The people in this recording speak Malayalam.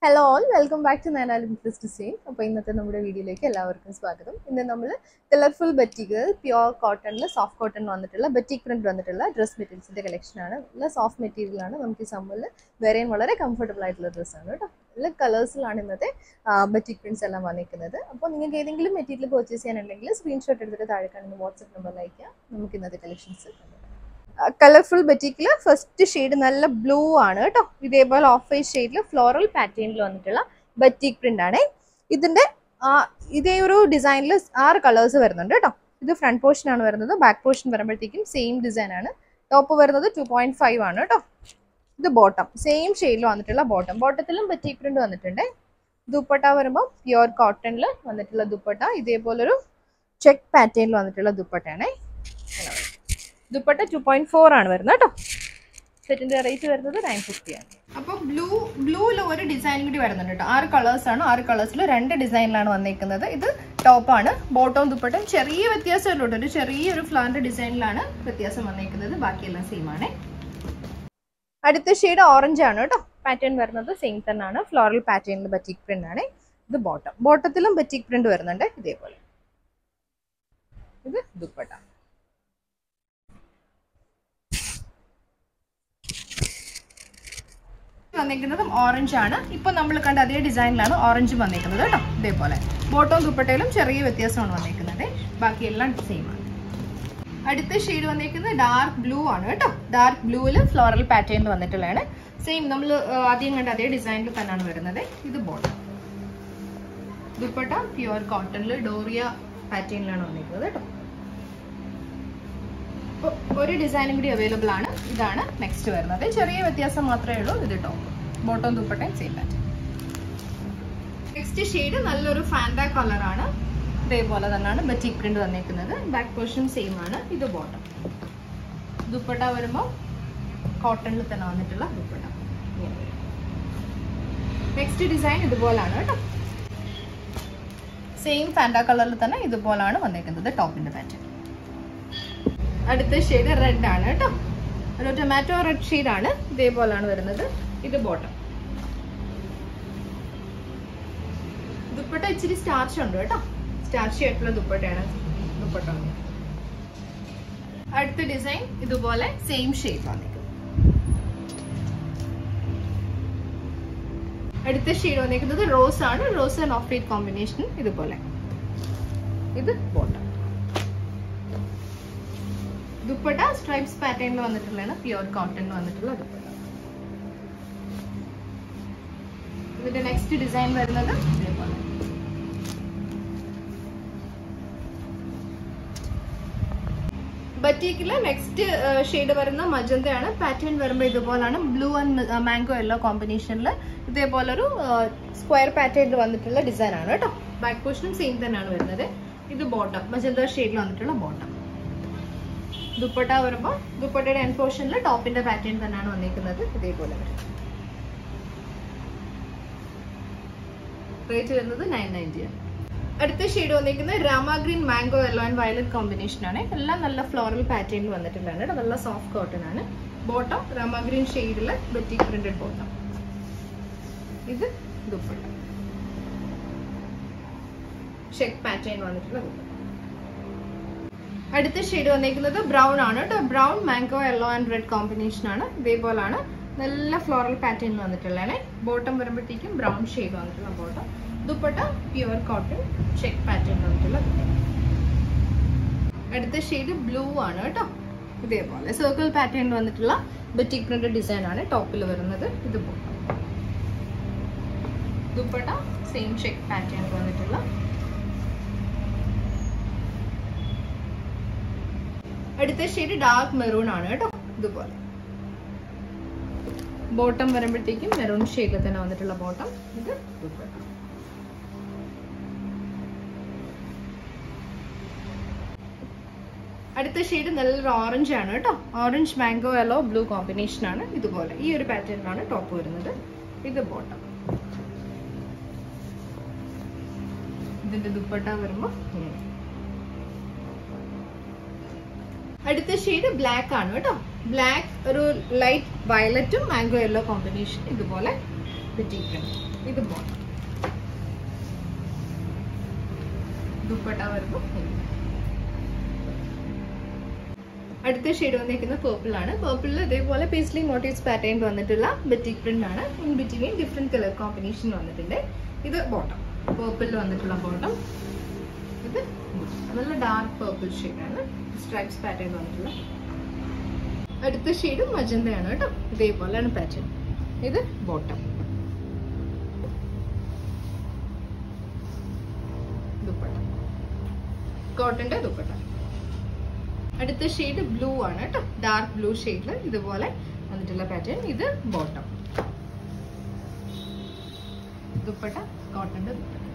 Hello all welcome back to നയനാലും ഇൻട്രസ്റ്റ് ഡിസൈൻ അപ്പോൾ ഇന്നത്തെ നമ്മുടെ വീഡിയോയിലേക്ക് എല്ലാവർക്കും സ്വാഗതം ഇന്ന് നമ്മൾ കളർഫുൾ ബറ്റിക്കുകൾ പ്യുവർ കോട്ടണിൽ സോഫ്റ്റ് കോട്ടൺ വന്നിട്ടുള്ള ബറ്റിക് പ്രിന്റ് വന്നിട്ടുള്ള ഡ്രസ് മെറ്റീരിയൽസിന്റെ കളക്ഷനാണ് നല്ല സോഫ്റ്റ് മെറ്റീരിയലാണ് നമുക്ക് ഈ സമ്മറിൽ വേറെയും വളരെ കംഫർട്ടബിൾ ആയിട്ടുള്ള ഡ്രസ്സാണ് കേട്ടോ നല്ല കളേഴ്സിലാണ് ഇന്നത്തെ ബറ്റിക് പ്രിന്റ്സ് എല്ലാം വന്നിരിക്കുന്നത് അപ്പോൾ നിങ്ങൾക്ക് ഏതെങ്കിലും മെറ്റീരിയൽ പർച്ചേസ് ചെയ്യാനുണ്ടെങ്കിൽ സ്ക്രീൻഷോട്ട് എടുത്തിട്ട് താഴെ കാണുന്ന വാട്സപ്പ് നമ്പറിൽ അയക്കാം നമുക്ക് ഇന്നത്തെ കളക്ഷൻസ് കളർഫുൾ ബറ്റിക്കിൽ ഫസ്റ്റ് ഷെയ്ഡ് നല്ല ബ്ലൂ ആണ് കേട്ടോ ഇതേപോലെ ഓഫ് വൈറ്റ് ഷെയ്ഡിൽ ഫ്ലോറൽ പാറ്റേണിൽ വന്നിട്ടുള്ള ബറ്റിക് പ്രിന്റ് ആണ് ഇതിന്റെ ആ, ഇതേ ഒരു ഡിസൈനിൽ ആറ് കളേഴ്സ് വരുന്നുണ്ട് കേട്ടോ ഇത് ഫ്രണ്ട് പോർഷൻ ആണ് വരുന്നത് ബാക്ക് പോർഷൻ വരുമ്പോഴത്തേക്കും സെയിം ഡിസൈൻ ആണ് ടോപ്പ് വരുന്നത് ടു പോയിന്റ് ഫൈവ് ആണ് കേട്ടോ ഇത് ബോട്ടം സെയിം ഷെയ്ഡിൽ വന്നിട്ടുള്ള ബോട്ടം ബോട്ടത്തിലും ബറ്റിക് പ്രിന്റ് വന്നിട്ടുണ്ട് ദുപ്പട്ട വരുമ്പോൾ പ്യുവർ കോട്ടണിൽ വന്നിട്ടുള്ള ദുപ്പട്ട ഇതേപോലൊരു ചെക്ക് പാറ്റേണിൽ വന്നിട്ടുള്ള ദുപ്പട്ടയാണേ ദുപ്പട്ട ടു പോയിന്റ് ഫോർ ആണ് വരുന്നത് കേട്ടോ സെറ്റിന്റെ റേറ്റ് വരുന്നത് നയൻ ഫിഫ്റ്റി ആണ് അപ്പൊ ബ്ലൂ ബ്ലൂവിൽ ഒരു ഡിസൈൻ കൂടി വരുന്നുണ്ട് കേട്ടോ ആറ് കളേഴ്സ് ആണ് ആറ് കളേഴ്സിൽ രണ്ട് ഡിസൈനിലാണ് വന്നിരിക്കുന്നത് ഇത് ടോപ്പാണ് ബോട്ടവും ദുപ്പട്ടും ചെറിയ വ്യത്യാസമേ ഉള്ളൂ ഒരു ചെറിയൊരു ഫ്ലവറിന്റെ ഡിസൈനിലാണ് വ്യത്യാസം വന്നിരിക്കുന്നത് ബാക്കിയെല്ലാം സെയിം ആണ് അടുത്ത ഷെയ്ഡ് ഓറഞ്ച് ആണ് കേട്ടോ പാറ്റേൺ വരുന്നത് സെയിം തന്നെയാണ് ഫ്ലോറൽ പാറ്റേണിൽ ബറ്റിക് പ്രിന്റ് ആണ് ഇത് ബോട്ടം ബോട്ടത്തിലും ബറ്റിക് പ്രിന്റ് വരുന്നുണ്ട് ഇതേപോലെ ഇത് ദുപ്പട്ട വന്നിരിക്കുന്നത് ഓറഞ്ച് ആണ് ഇപ്പൊ നമ്മൾ കണ്ട അതേ ഡിസൈനിലാണ് ഓറഞ്ച് വന്നിരിക്കുന്നത് കേട്ടോ ഇതേപോലെ ബോട്ടവും ദുപ്പട്ടയിലും ചെറിയ വ്യത്യാസമാണ് വന്നിരിക്കുന്നത് ബാക്കിയെല്ലാം സെയിം ആണ് അടുത്ത ഷെയ്ഡ് വന്നിരിക്കുന്നത് ഡാർക്ക് ബ്ലൂ ആണ് കേട്ടോ ഡാർക്ക് ബ്ലൂവിൽ ഫ്ലോറൽ പാറ്റേണിൽ വന്നിട്ടുള്ളതാണ് സെയിം നമ്മൾ ആദ്യം കണ്ട അതേ ഡിസൈനിൽ തന്നെയാണ് വരുന്നത് ഇത് ബോട്ടം ദുപ്പട്ട പ്യുവർ കോട്ടണിൽ ഡോറിയ പാറ്റേണിലാണ് വന്നിരിക്കുന്നത് കേട്ടോ ഇപ്പൊ ഒരു ഡിസൈനും കൂടി അവൈലബിൾ ആണ് ഇതാണ് നെക്സ്റ്റ് വരുന്നത് ചെറിയ വ്യത്യാസം മാത്രമേ ഉള്ളൂ ഇത് ടോപ്പ് ബോട്ടം ദുപ്പട്ടയും സെയിം പാറ്റേൺ നെക്സ്റ്റ് ഷെയ്ഡ് നല്ലൊരു ഫാൻഡ കളർ ആണ് ഇതേപോലെ തന്നെയാണ് ബറ്റിക് പ്രിന്റ് വന്നിരിക്കുന്നത് ബാക്ക് പോർഷൻ സെയിം ആണ് ഇത് ബോട്ടം ദുപ്പട്ട വരുമ്പോൾ കോട്ടണിൽ തന്നെ വന്നിട്ടുള്ള ദുപ്പട്ട നെക്സ്റ്റ് ഡിസൈൻ ഇതുപോലാണ് കേട്ടോ സെയിം ഫാൻഡ കളറിൽ തന്നെ ഇതുപോലാണ് വന്നിരിക്കുന്നത് ടോപ്പിന്റെ പാറ്റേൺ അടുത്ത ഷെയ്ഡ് റെഡ് ആണ് കേട്ടോ ഒരു ടൊമാറ്റോ റെഡ് ഷെയ്ഡ് ആണ് ഇതേപോലാണ് വരുന്നത് ഇത് ബോട്ടം ദുപ്പട്ട ഇച്ചിരി സ്റ്റാർച്ച് ഉണ്ട് കേട്ടോ സ്റ്റാർച്ച് ആയിട്ടുള്ള ദുപ്പട്ടയാണ് ദുപ്പട്ട അടുത്ത ഡിസൈൻ ഇതുപോലെ സെയിം ഷെയ്ഡ് വന്നിരിക്കും അടുത്ത ഷെയ്ഡ് വന്നിരിക്കുന്നത് റോസ് ആണ് rose and off white combination ഇതുപോലെ ഇത് ബോട്ടം ദുപ്പട്ട സ്ട്രൈപ്സ് പാറ്റേണിൽ വന്നിട്ടുള്ളതാണ് പ്യുവർ കോട്ടണിൽ വന്നിട്ടുള്ള ദുപ്പട്ട ഇതിന്റെ നെക്സ്റ്റ് ഡിസൈൻ വരുന്നത് ഇതേപോലെ ബറ്റീക്കില് നെക്സ്റ്റ് ഷെയ്ഡ് വരുന്ന മജന്തയാണ് പാറ്റേൺ വരുമ്പോൾ ഇതുപോലാണ് ബ്ലൂ ആൻഡ് മാംഗോ യെല്ലോ കോമ്പിനേഷനിൽ ഇതേപോലൊരു സ്ക്വയർ പാറ്റേണിൽ വന്നിട്ടുള്ള ഡിസൈൻ ആണ് കേട്ടോ ബാക്ക് പോർഷനും സെയിം തന്നെയാണ് വരുന്നത് ഇത് ബോട്ടം മജന്ത ഷെയ്ഡിൽ വന്നിട്ടുള്ള ബോട്ടം ദുപ്പട്ട വരുമ്പോൾ ദുപ്പട്ടയുടെ എൻ പോർഷനിൽ ടോപ്പിന്റെ പാറ്റേൺ തന്നെയാണ് വന്നിരിക്കുന്നത് ഇതേപോലെ വരും റേറ്റ് വരുന്നത് നയൻ നയൻറ്റി ആണ് അടുത്ത ഷെയ്ഡ് വന്നിരിക്കുന്നത് rama green mango yellow and violet combination ആണ് എല്ലാം നല്ല ഫ്ലോറൽ പാറ്റേണിൽ വന്നിട്ടുള്ളതാണ് കേട്ടോ. നല്ല സോഫ്റ്റ് കോട്ടൺ ആണ് ബോട്ടം രാമ ഗ്രീൻ ഷെയ്ഡിൽ ബറ്റിക് പ്രിന്റഡ് ബോട്ടം ഇത് ദുപ്പട്ട ഷെക്ക് പാറ്റേൺ വന്നിട്ടുള്ള ദുപ്പട്ട അടുത്ത ഷെയ്ഡ് വന്നിരിക്കുന്നത് ബ്രൗൺ ആണ് കേട്ടോ brown mango yellow and red combination ആണ് ഇതേപോലാണ് നല്ല ഫ്ലോറൽ പാറ്റേൺ വന്നിട്ടുള്ളതാണ് ബോട്ടം വരുമ്പോഴത്തേക്കും ബ്രൗൺ ഷെയ്ഡ് വന്നിട്ടുള്ള bottom dupatta pure cotton check pattern വന്നിട്ടുള്ള ദുപ്പട്ട അടുത്ത ഷെയ്ഡ് ബ്ലൂ ആണ് കേട്ടോ ഇതേപോലെ സർക്കിൾ പാറ്റേൺ വന്നിട്ടുള്ള ബറ്റിക് പ്രിന്റ് ഡിസൈൻ ആണ് ടോപ്പിൽ വരുന്നത് ഇത് bottom dupatta same check pattern വന്നിട്ടുള്ള അടുത്ത ഷെയ്ഡ് ഡാർക്ക് മെറൂൺ ആണ് കേട്ടോ ഇതുപോലെ ബോട്ടം വരുമ്പോഴത്തേക്കും മെറൂൺ ഷെയ്ഡിൽ തന്നെ വന്നിട്ടുള്ള ബോട്ടം ഇത് ദുപ്പട്ട അടുത്ത ഷെയ്ഡ് നല്ലൊരു ഓറഞ്ച് ആണ് കേട്ടോ orange mango yellow blue combination ആണ് ഇതുപോലെ ഈ ഒരു പാറ്റേണിലാണ് ടോപ്പ് വരുന്നത് ഇത് ബോട്ടം ഇതിന്റെ ദുപ്പട്ട വരുമ്പോ ഇങ്ങനെ അടുത്ത ഷെയ്ഡ് ബ്ലാക്ക് ആണ് കേട്ടോ ബ്ലാക്ക് ഒരു ലൈറ്റ് വയലറ്റും മാംഗോ യെല്ലോ കോമ്പിനേഷൻ ഇതുപോലെ ബെറ്റിക് പ്രിന്റ് ഇത് ബോട്ടം ദുപ്പട്ട വരുമ്പോൾ അടുത്ത ഷെയ്ഡ് വന്നിരിക്കുന്നത് പേർപ്പിൾ ആണ് പേർപ്പിളിൽ ഇതേപോലെ പേസ്ലി മോട്ടീവ്സ് പാറ്റേൺ വന്നിട്ടുള്ള ബെറ്റിക് പ്രിന്റ് ആണ് in between different colour combination വന്നിട്ടുണ്ട് ഇത് ബോട്ടം പേർപ്പിളിൽ വന്നിട്ടുള്ള ബോട്ടം ഇത് നല്ല ഡാർക്ക് പേർപ്പിൾ ഷെയ്ഡാണ് സ്ട്രൈപ്സ് പാറ്റേൺ വന്നിട്ടുള്ള അടുത്ത ഷെയ്ഡ് മജന്തയാണ് കേട്ടോ ഇതേപോലെയാണ് പാറ്റേൺ ഇത് ബോട്ടം ദുപ്പട്ട കോട്ടന്റെ ദുപ്പട്ട അടുത്ത ഷെയ്ഡ് ബ്ലൂ ആണ് കേട്ടോ ഡാർക്ക് ബ്ലൂ ഷെയ്ഡിൽ ഇതുപോലെ വന്നിട്ടുള്ള പാറ്റേൺ ഇത് ബോട്ടം ദുപ്പട്ട കോട്ടന്റെ ദുപ്പട്ട